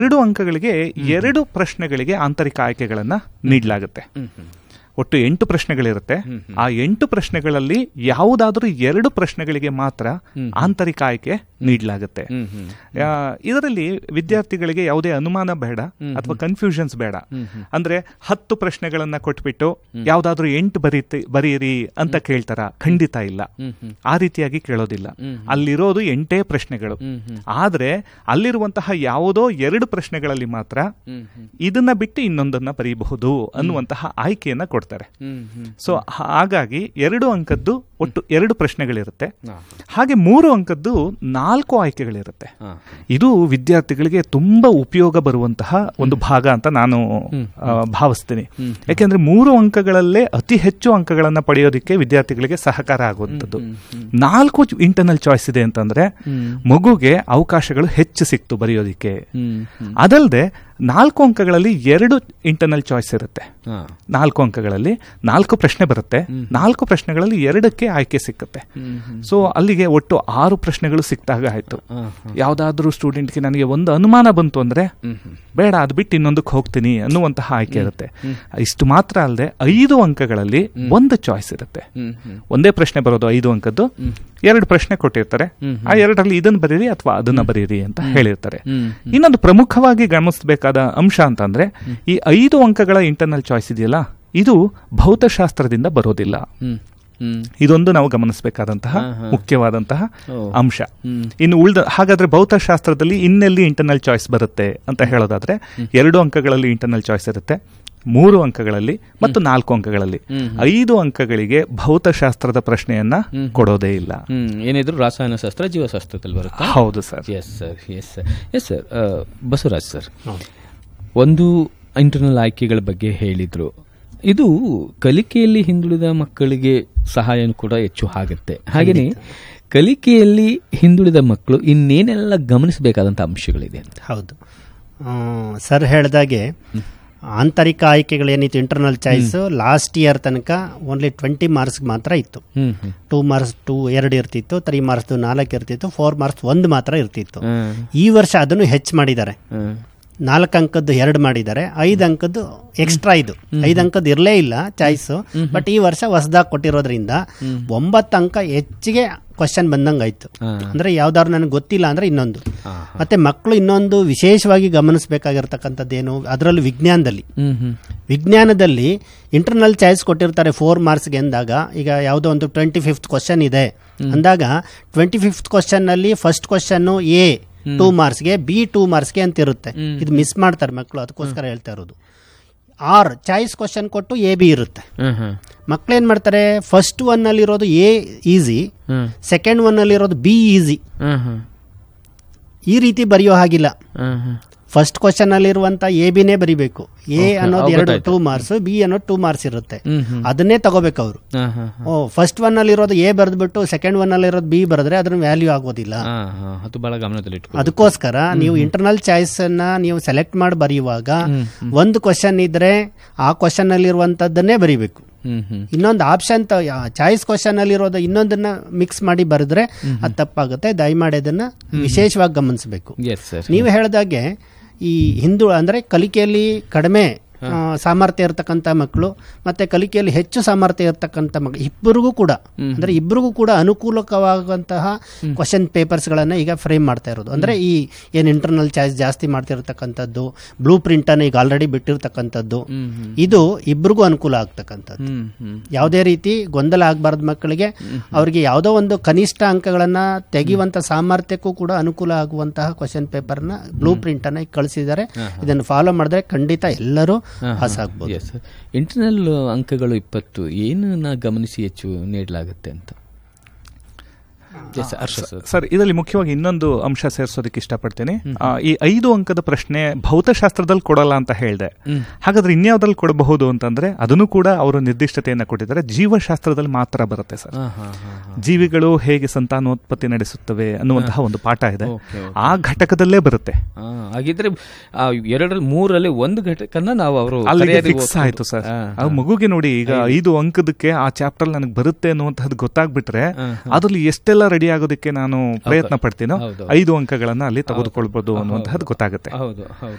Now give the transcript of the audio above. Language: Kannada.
ಎರಡು ಅಂಕಗಳಿಗೆ ಎರಡು ಪ್ರಶ್ನೆಗಳಿಗೆ ಆಂತರಿಕ ಆಯ್ಕೆಗಳನ್ನ ನೀಡಲಾಗುತ್ತೆ ಒಟ್ಟು ಎಂಟು ಪ್ರಶ್ನೆಗಳಿರುತ್ತೆ ಆ ಎಂಟು ಪ್ರಶ್ನೆಗಳಲ್ಲಿ ಯಾವುದಾದ್ರೂ ಎರಡು ಪ್ರಶ್ನೆಗಳಿಗೆ ಮಾತ್ರ ಆಂತರಿಕ ಆಯ್ಕೆ ನೀಡಲಾಗುತ್ತೆ ಆ, ಇದರಲ್ಲಿ ವಿದ್ಯಾರ್ಥಿಗಳಿಗೆ ಯಾವುದೇ ಅನುಮಾನ ಬೇಡ ಅಥವಾ ಕನ್ಫ್ಯೂಷನ್ಸ್ ಬೇಡ ಅಂದ್ರೆ ಹತ್ತು ಪ್ರಶ್ನೆಗಳನ್ನ ಕೊಟ್ಬಿಟ್ಟು ಯಾವ್ದಾದ್ರು ಎಂಟು ಬರೀತಿ ಬರೀರಿ ಅಂತ ಕೇಳ್ತಾರ ಖಂಡಿತ ಇಲ್ಲ ಆ ರೀತಿಯಾಗಿ ಕೇಳೋದಿಲ್ಲ ಅಲ್ಲಿರೋದು ಎಂಟೇ ಪ್ರಶ್ನೆಗಳು ಆದ್ರೆ ಅಲ್ಲಿರುವಂತಹ ಯಾವುದೋ ಎರಡು ಪ್ರಶ್ನೆಗಳಲ್ಲಿ ಮಾತ್ರ ಇದನ್ನ ಬಿಟ್ಟು ಇನ್ನೊಂದನ್ನ ಬರೀಬಹುದು ಅನ್ನುವಂತಹ ಆಯ್ಕೆಯನ್ನ ಕೊಡ್ತಾರೆ ಸೊ ಹಾಗಾಗಿ ಎರಡು ಅಂಕದ್ದು ಒಟ್ಟು ಎರಡು ಪ್ರಶ್ನೆಗಳಿರುತ್ತೆ ಹಾಗೆ ಮೂರು ಅಂಕದ್ದು ನಾಲ್ಕು ಆಯ್ಕೆಗಳಿರುತ್ತೆ ಇದು ವಿದ್ಯಾರ್ಥಿಗಳಿಗೆ ತುಂಬಾ ಉಪಯೋಗ ಬರುವಂತಹ ಒಂದು ಭಾಗ ಅಂತ ನಾನು ಆ, ಭಾವಿಸ್ತೀನಿ ಯಾಕೆಂದ್ರೆ ಮೂರು ಅಂಕಗಳಲ್ಲೇ ಅತಿ ಹೆಚ್ಚು ಅಂಕಗಳನ್ನ ಪಡೆಯೋದಕ್ಕೆ ವಿದ್ಯಾರ್ಥಿಗಳಿಗೆ ಸಹಕಾರ ಆಗುವಂಥದ್ದು ನಾಲ್ಕು ಇಂಟರ್ನಲ್ ಚಾಯ್ಸ್ ಇದೆ ಅಂತಂದ್ರೆ ಮಗುಗೆ ಅವಕಾಶಗಳು ಹೆಚ್ಚು ಸಿಕ್ತು ಬರೆಯೋದಿಕ್ಕೆ ಅದಲ್ಲದೆ ನಾಲ್ಕು ಅಂಕಗಳಲ್ಲಿ ಎರಡು ಇಂಟರ್ನಲ್ ಚಾಯ್ಸ್ ಇರುತ್ತೆ ನಾಲ್ಕು ಅಂಕಗಳಲ್ಲಿ ನಾಲ್ಕು ಪ್ರಶ್ನೆ ಬರುತ್ತೆ ನಾಲ್ಕು ಪ್ರಶ್ನೆಗಳಲ್ಲಿ ಎರಡಕ್ಕೆ ಆಯ್ಕೆ ಸಿಕ್ಕುತ್ತೆ ಸೊ ಅಲ್ಲಿಗೆ ಒಟ್ಟು ಆರು ಪ್ರಶ್ನೆಗಳು ಸಿಕ್ತಾಗ ಆಯ್ತು ಯಾವ್ದಾದ್ರೂ ಸ್ಟೂಡೆಂಟ್ಗೆ ನನಗೆ ಒಂದು ಅನುಮಾನ ಬಂತು ಅಂದ್ರೆ ಬೇಡ ಅದು ಬಿಟ್ಟು ಇನ್ನೊಂದಕ್ಕೆ ಹೋಗ್ತೀನಿ ಅನ್ನುವಂತಹ ಆಯ್ಕೆ ಇರುತ್ತೆ ಇಷ್ಟು ಮಾತ್ರ ಅಲ್ಲದೆ ಐದು ಅಂಕಗಳಲ್ಲಿ ಒಂದು ಚಾಯ್ಸ್ ಇರುತ್ತೆ ಒಂದೇ ಪ್ರಶ್ನೆ ಬರೋದು ಐದು ಅಂಕದ್ದು ಎರಡು ಪ್ರಶ್ನೆ ಕೊಟ್ಟಿರ್ತಾರೆ ಆ ಎರಡರಲ್ಲಿ ಇದನ್ನ ಬರೀರಿ ಅಥವಾ ಅದನ್ನ ಬರೀರಿ ಅಂತ ಹೇಳಿರ್ತಾರೆ ಇನ್ನೊಂದು ಪ್ರಮುಖವಾಗಿ ಗಮನಿಸಬೇಕಾದ ಅಂಶ ಅಂತಂದ್ರೆ ಈ ಐದು ಅಂಕಗಳ ಇಂಟರ್ನಲ್ ಚಾಯ್ಸ್ ಇದೆಯಲ್ಲ ಇದು ಭೌತಶಾಸ್ತ್ರದಿಂದ ಬರೋದಿಲ್ಲ ಇದೊಂದು ನಾವು ಗಮನಿಸಬೇಕಾದಂತಹ ಮುಖ್ಯವಾದಂತಹ ಅಂಶ ಇನ್ನು ಉಳಿದ ಹಾಗಾದ್ರೆ ಭೌತಶಾಸ್ತ್ರದಲ್ಲಿ ಇನ್ನೆಲ್ಲಿ ಇಂಟರ್ನಲ್ ಚಾಯ್ಸ್ ಬರುತ್ತೆ ಅಂತ ಹೇಳೋದಾದ್ರೆ ಎರಡು ಅಂಕಗಳಲ್ಲಿ ಇಂಟರ್ನಲ್ ಚಾಯ್ಸ್ ಇರುತ್ತೆ ಮೂರು ಅಂಕಗಳಲ್ಲಿ ಮತ್ತು ನಾಲ್ಕು ಅಂಕಗಳಲ್ಲಿ ಐದು ಅಂಕಗಳಿಗೆ ಭೌತಶಾಸ್ತ್ರದ ಪ್ರಶ್ನೆಯನ್ನ ಕೊಡೋದೇ ಇಲ್ಲ ಹ್ಮ್ ಏನಿದ್ರು ರಾಸಾಯನಶಾಸ್ತ್ರ ಜೀವಶಾಸ್ತ್ರದಲ್ಲಿ ಬರುತ್ತೆ ಹೌದು sir yes sir yes sir yes sir Basavaraj sir ಒಂದು ಇಂಟರ್ನಲ್ ಆಯ್ಕೆಗಳ ಬಗ್ಗೆ ಹೇಳಿದ್ರು ಇದು ಕಲಿಕೆಯಲ್ಲಿ ಹಿಂದುಳಿದ ಮಕ್ಕಳಿಗೆ ಸಹಾಯ ಕೂಡ ಹೆಚ್ಚು ಆಗುತ್ತೆ ಹಾಗೆಯೇ ಕಲಿಕೆಯಲ್ಲಿ ಹಿಂದುಳಿದ ಮಕ್ಕಳು ಇನ್ನೇನೆಲ್ಲ ಗಮನಿಸಬೇಕಾದಂಥ ಅಂಶಗಳಿದೆ ಅಂತ ಹೌದು ಆ, ಸರ್ ಹೇಳ್ದಾಗೆ ಆಂತರಿಕ ಆಯ್ಕೆಗಳೇನಿತ್ತು ಇಂಟರ್ನಲ್ ಚಾಯ್ಸ್ ಲಾಸ್ಟ್ ಇಯರ್ ತನಕ ಓನ್ಲಿ ಟ್ವೆಂಟಿ ಮಾರ್ಕ್ಸ್ ಮಾತ್ರ ಇತ್ತು hmm hmm two marks two ಎರಡು ಇರ್ತಿತ್ತು ತ್ರೀ ಮಾರ್ಕ್ಸ್ ನಾಲ್ಕು ಇರ್ತಿತ್ತು ಫೋರ್ ಮಾರ್ಕ್ಸ್ ಒಂದು ಮಾತ್ರ ಇರ್ತಿತ್ತು ಹ್ಮ್. ಈ ವರ್ಷ ಅದನ್ನು ಹೆಚ್ಚು ಮಾಡಿದ್ದಾರೆ ಹ್ಮ್. ನಾಲ್ಕು ಅಂಕದ್ದು ಎರಡು ಮಾಡಿದ್ದಾರೆ ಐದು ಅಂಕದ್ದು ಎಕ್ಸ್ಟ್ರಾ ಇದು ಐದು ಅಂಕದ್ದು ಇರಲೇ ಇಲ್ಲ ಚಾಯ್ಸ್ ಬಟ್ ಈ ವರ್ಷ ಹೊಸದಾಗಿ ಕೊಟ್ಟಿರೋದ್ರಿಂದ ಒಂಬತ್ತು ಅಂಕ ಹೆಚ್ಚಿಗೆ ಕ್ವಶನ್ ಬಂದಂಗಾಯ್ತು ಅಂದ್ರೆ ಯಾವ್ದಾದ್ರು ನನಗೆ ಗೊತ್ತಿಲ್ಲ ಅಂದ್ರೆ ಇನ್ನೊಂದು ಮತ್ತೆ ಮಕ್ಕಳು ಇನ್ನೊಂದು ವಿಶೇಷವಾಗಿ ಗಮನಿಸಬೇಕಾಗಿರ್ತಕ್ಕಂಥದ್ದೇನು ಅದರಲ್ಲೂ ವಿಜ್ಞಾನದಲ್ಲಿ ಹ್ಮ್ ಹ್ಮ್ ವಿಜ್ಞಾನದಲ್ಲಿ ಇಂಟರ್ನಲ್ ಚಾಯ್ಸ್ ಕೊಟ್ಟಿರ್ತಾರೆ ಫೋರ್ ಮಾರ್ಕ್ಸ್ಗೆ ಅಂದಾಗ ಈಗ ಯಾವುದೋ ಒಂದು ಟ್ವೆಂಟಿ ಫಿಫ್ತ್ ಕ್ವಶನ್ ಇದೆ ಅಂದಾಗ ಟ್ವೆಂಟಿ ಫಿಫ್ತ್ ಕ್ವಶನ್ನಲ್ಲಿ ಫಸ್ಟ್ ಕ್ವಶನ್ನು ಎ ಟೂ ಮಾರ್ಕ್ಸ್ಗೆ ಬಿ ಟೂ ಮಾರ್ಕ್ಸ್ಗೆ ಅಂತ ಇರುತ್ತೆ ಇದು ಮಿಸ್ ಮಾಡ್ತಾರೆ ಮಕ್ಕಳು ಅದಕ್ಕೋಸ್ಕರ ಹೇಳ್ತಾ ಇರೋದು ಆರ್ ಚಾಯ್ಸ್ ಕ್ವಶನ್ ಕೊಟ್ಟು ಎ ಬಿ ಇರುತ್ತೆ ಹ್ಮ್ ಹ್ಮ್ ಮಕ್ಕಳೇನು ಮಾಡ್ತಾರೆ ಫಸ್ಟ್ ಒನ್ನಲ್ಲಿರೋದು ಎ ಈಸಿ ಹ್ಮ್. ಸೆಕೆಂಡ್ ಒನ್ನಲ್ಲಿರೋದು ಬಿ ಈಸಿ ಹ್ಮ್ ಹ್ಮ್ ಈ ರೀತಿ ಬರೆಯೋ ಹಾಗಿಲ್ಲ ಹ್ಮ್ ಹ್ಮ್ ಫಸ್ಟ್ ಕ್ವಶನ್ ಅಲ್ಲಿರುವಂತ ಎ ಬಿನೇ ಬರಿಬೇಕು ಎ Okay, ಅನ್ನೋದು ಅವ್ ಎರಡು ಗೊತ್ತಾಯ್ತು. ಟೂ ಮಾರ್ಕ್ಸ್ ಬಿ ಅನ್ನೋದು ಟೂ ಮಾರ್ಕ್ಸ್ ಇರುತ್ತೆ ಹ್ಮ್ ಹ್ಮ್. ಅದನ್ನೇ ತಗೋಬೇಕು ಅವರು ಹಾ, ಹಾ, ಓ ಫಸ್ಟ್ ಒನ್ ಅಲ್ಲಿರೋದು ಎ ಬರೆದ್ಬಿಟ್ಟು ಸೆಕೆಂಡ್ ಒನ್ ಅಲ್ಲಿರೋದು ಬಿ ಬರೆದ್ರೆ ಅದ್ರ ವ್ಯಾಲ್ಯೂ ಆಗೋದಿಲ್ಲ ಹಾ, ಹಾ, ಅದು ಬಹಳ ಗಮನದಲ್ಲಿ ಇಟ್ಕೊ ಅದಕ್ಕೋಸ್ಕರ ನೀವು ಇಂಟರ್ನಲ್ ಚಾಯ್ಸ್ ಅನ್ನ ನೀವು ಸೆಲೆಕ್ಟ್ ಮಾಡಿ ಬರೆಯುವಾಗ ಒಂದು ಕ್ವಶನ್ ಇದ್ರೆ ಆ ಕ್ವಶನ್ ಅಲ್ಲಿರುವಂತದ್ದನ್ನೇ ಬರಿಬೇಕು ಹ್ಮ್ ಹ್ಮ್ ಇನ್ನೊಂದು ಆಪ್ಷನ್ ಚಾಯ್ಸ್ ಕ್ವಶನ್ ಅಲ್ಲಿರೋದು ಇನ್ನೊಂದನ್ನ ಮಿಕ್ಸ್ ಮಾಡಿ ಬರೆದ್ರೆ ಅದು ತಪ್ಪಾಗುತ್ತೆ ದಯಮಾಡಿ ಅದನ್ನ ವಿಶೇಷವಾಗಿ ಗಮನಿಸಬೇಕು ಎಸ್ ಸರ್ ನೀವು ಹೇಳಿದಾಗೆ ಈ ಹಿಂದು ಅಂದ್ರೆ ಕಲಿಕೆಯಲ್ಲಿ ಕಡಿಮೆ ಆ, ಸಾಮರ್ಥ್ಯ ಇರತಕ್ಕಂಥ ಮಕ್ಕಳು ಮತ್ತೆ ಕಲಿಕೆಯಲ್ಲಿ ಹೆಚ್ಚು ಸಾಮರ್ಥ್ಯ ಇರತಕ್ಕಂಥ ಮಕ್ಕಳು ಇಬ್ಬರಿಗೂ ಕೂಡ ಅಂದ್ರೆ ಇಬ್ಬರಿಗೂ ಕೂಡ ಅನುಕೂಲಕವಾಗುವಂತಹ ಕ್ವಶನ್ ಪೇಪರ್ಸ್ಗಳನ್ನ ಈಗ ಫ್ರೇಮ್ ಮಾಡ್ತಾ ಇರೋದು ಅಂದ್ರೆ ಈ ಏನ್ ಇಂಟರ್ನಲ್ ಚಾಯ್ಸ್ ಜಾಸ್ತಿ ಮಾಡ್ತಿರ್ತಕ್ಕಂಥದ್ದು ಬ್ಲೂ ಪ್ರಿಂಟ್ ಅನ್ನ ಈಗ ಆಲ್ರೆಡಿ ಬಿಟ್ಟಿರ್ತಕ್ಕಂಥದ್ದು ಇದು ಇಬ್ಬರಿಗೂ ಅನುಕೂಲ ಆಗ್ತಕ್ಕಂಥದ್ದು ಹ್ಮ್ ಹ್ಮ್ ಯಾವುದೇ ರೀತಿ ಗೊಂದಲ ಆಗಬಾರ್ದು ಮಕ್ಕಳಿಗೆ ಅವರಿಗೆ ಯಾವುದೋ ಒಂದು ಕನಿಷ್ಠ ಅಂಕಗಳನ್ನ ತೆಗೆಯುವಂತ ಸಾಮರ್ಥ್ಯಕ್ಕೂ ಕೂಡ ಅನುಕೂಲ ಆಗುವಂತಹ ಕ್ವಶನ್ ಪೇಪರ್ನ ಬ್ಲೂ ಪ್ರಿಂಟ್ ಅನ್ನ ಈಗ ಕಳಿಸಿದ್ದಾರೆ ಇದನ್ನು ಫಾಲೋ ಮಾಡಿದ್ರೆ ಖಂಡಿತ ಎಲ್ಲರೂ ಪಾಸ್ ಆಗ್ಬೋದು ಎಸ್ ಇಂಟರ್ನಲ್ ಅಂಕಗಳು ಇಪ್ಪತ್ತು ಏನನ್ನ ಗಮನಿಸಿ ಹೆಚ್ಚು ನೀಡಲಾಗುತ್ತೆ ಅಂತ ಎಸ್ ಹರ್ಷ ಸರ್ ಸರ್ ಇದರಲ್ಲಿ ಮುಖ್ಯವಾಗಿ ಇನ್ನೊಂದು ಅಂಶ ಸೇರಿಸೋದಕ್ಕೆ ಇಷ್ಟಪಡ್ತೀನಿ ಆ, ಈ ಐದು ಅಂಕದ ಪ್ರಶ್ನೆ ಭೌತಶಾಸ್ತ್ರದಲ್ಲಿ ಕೊಡಲ್ಲ ಅಂತ ಹೇಳಿದೆ ಹಾಗಾದ್ರೆ ಇನ್ಯಾವ್ದ್ರಲ್ಲಿ ಕೊಡಬಹುದು ಅಂತಂದ್ರೆ ಅದನ್ನು ಕೂಡ ಅವರು ನಿರ್ದಿಷ್ಟತೆಯನ್ನ ಕೊಟ್ಟಿದ್ದಾರೆ ಜೀವಶಾಸ್ತ್ರದಲ್ಲಿ ಮಾತ್ರ ಬರುತ್ತೆ ಸರ್ ಹಾ ಹಾ ಹಾ ಹಾ ಜೀವಿಗಳು ಹೇಗೆ ಸಂತಾನೋತ್ಪತ್ತಿ ನಡೆಸುತ್ತವೆ ಅನ್ನುವಂತಹ ಒಂದು ಪಾಠ ಇದೆ Okay, ಆ ಘಟಕದಲ್ಲೇ ಬರುತ್ತೆ ಆ, ಹಾಗಿದ್ರೆ ಆ ಎರಡರಲ್ಲಿ ಮೂರಲ್ಲಿ ಒಂದು ಘಟಕನ ನಾವು ಅವರು ಅಲ್ಲಿಗೆ ಫಿಕ್ಸ್ ಆಯ್ತು ಸರ್ ಆ ಮಗುಗೆ ನೋಡಿ ಈಗ ಐದು ಅಂಕದಕ್ಕೆ ಆ ಚಾಪ್ಟರ್ ನನಗೆ ಬರುತ್ತೆ ಅನ್ನುವಂತಹದ್ದು ಗೊತ್ತಾಗ್ಬಿಟ್ರೆ ಅದ್ರಲ್ಲಿ ಎಷ್ಟೆಲ್ಲ ಯಾವ್ದ್ರಲ್ಲೆಲ್ಲ ರೆಡಿ ಆಗೋದಕ್ಕೆ ನಾನು ಪ್ರಯತ್ನ ಪಡ್ತೀನೋ ಹೌದು. ಐದು ಅಂಕಗಳನ್ನ ಅಲ್ಲಿ ತೆಗೆದುಕೊಳ್ಬೋದು ಅನ್ನುವಂಥದ್ದು ಗೊತ್ತಾಗುತ್ತೆ ಹೌದು ಹೌದು